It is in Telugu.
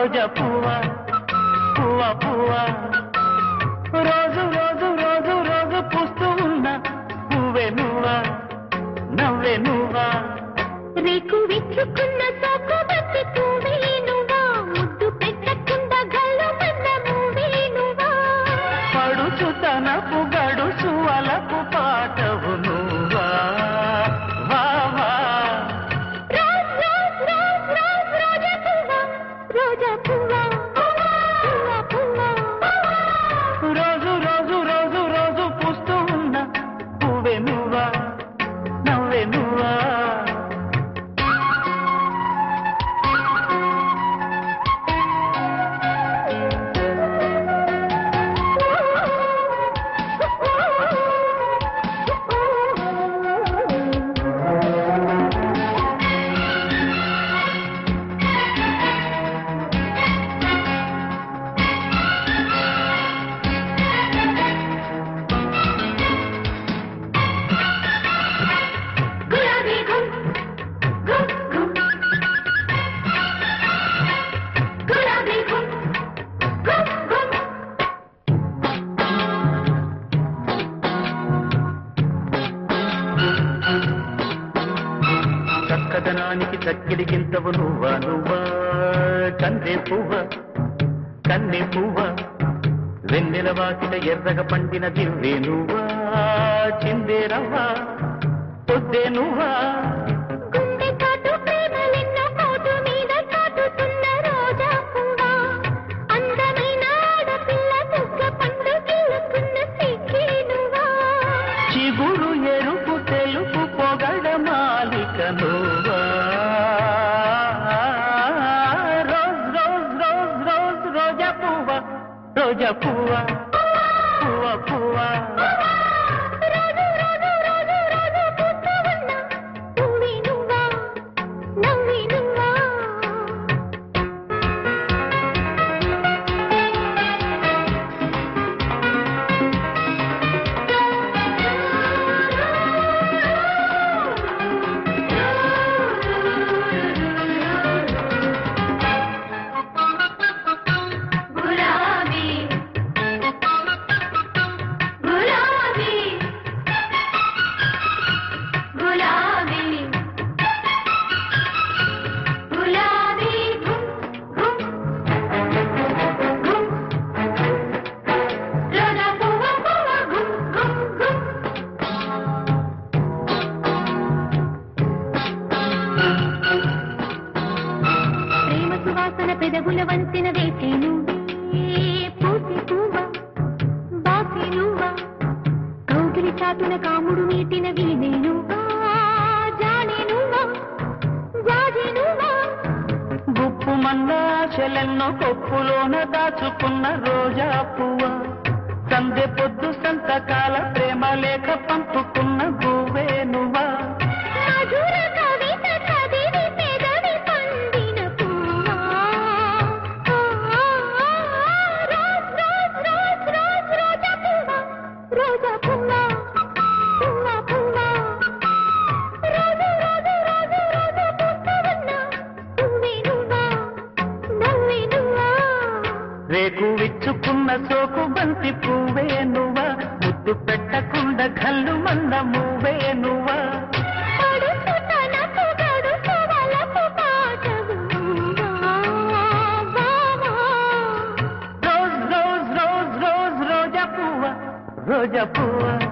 రోజా పువ్వా పువ్వా పువ్వా రోజు రోజు రోజు రోజు పూస్తూ ఉన్నా పువ్వే నువ్వా నవ్వే నువ్వా రేకు విచ్చుకున్న సోకు బట్టి పువ్వేనువా ముద్దు పెట్టకుండా గల్లు మన్న మూవేనువా పడుచు తనపు గడుచు అలపు పాటవు నువ్వా వా వా రోజ్ రోజ్ రోజ్ రోజ్ రోజా పువ్వా రోజా పువ్వా పువ్వా పువ్వా రోజు రోజు రోజు రోజు పూస్తూ ఉన్నా పువ్వే నువ్వా నవ్వే నువ్వా గులాబీ గుమ్ గుమ్ గుమ్ గులాబీ గుమ్ గుమ్ గుమ్ చక్కదనానికి చక్కిడి గింతవు నువ్వా నువ్వా కందే పువ్వ కన్నె పువ్వ వెన్నెల వాకిట ఎర్రగ పండిన దివ్వే నువ్వా చిందే రవ్వా పొద్దే నువ్వా గుండె కాటు ప్రేమలెన్నో కోటు మీద కాటుతున్న రోజా పువ్వా అందమైన ఆడపిల్ల బుగ్గ పండు గిల్లుకున్న సిగ్గేనువా చిగురు ఎరుపు తెలుపు పొగడ మాలిక నువ్వా రోజ్ రోజ్ రోజ్ రోజ్ రోజా పువ్వ రోజా పువ్వ పువ్వ పువ్వ రోజు రోజు రోజు రోజు పూస్తూ ఉన్న పువ్వే నువ్వా నవ్వే నువ్వా గులాబీ గులాబీ గులాబీ గులాబీ గుమ్ గుమ్ గుమ్ రోజా పువ్వ పువ్వ గుమ్ గుమ్ గుమ్ ప్రేమ సువాసన పెదవుల వంతెన వేసే నువ్వే పూసి పువ్వ బాసి నువ్వా కౌగిలి చాటున కాముడు మీటిన వీణే నువ్వా జానే నువ్వా జాజి నువ్వా గుప్పు మన్నాశలెన్నో కొప్పులోన దాచుకున్న రోజా పువ్వ సందె పొద్దు సంతకాల ప్రేమ లేఖ పంపుకున్న గువ్వే నువ్వా మధుర కవిత కదివి పెదవి పండిన పువ్వా రోజ్ రోజ్ రోజ్ రోజ్ రోజా పువ్వా రోజా పువ్వా పువ్వా పువ్వా రోజు రోజు రోజు రోజు పూస్తూ ఉన్న పువ్వే నువ్వా నవ్వే నువ్వా రేకు విచ్చుకున్న సోకు బంతి పువ్వే నువ్వా ముద్దు పెట్టకుండా కళ్ళు మంద మువ్వే నువ్వా పడుచు తనకు గడుచు వలపు పాటవు నువ్వా బావా రోజ్ రోజ్ రోజ్ రోజ్ రోజా పువ్వ రోజా పువ్వ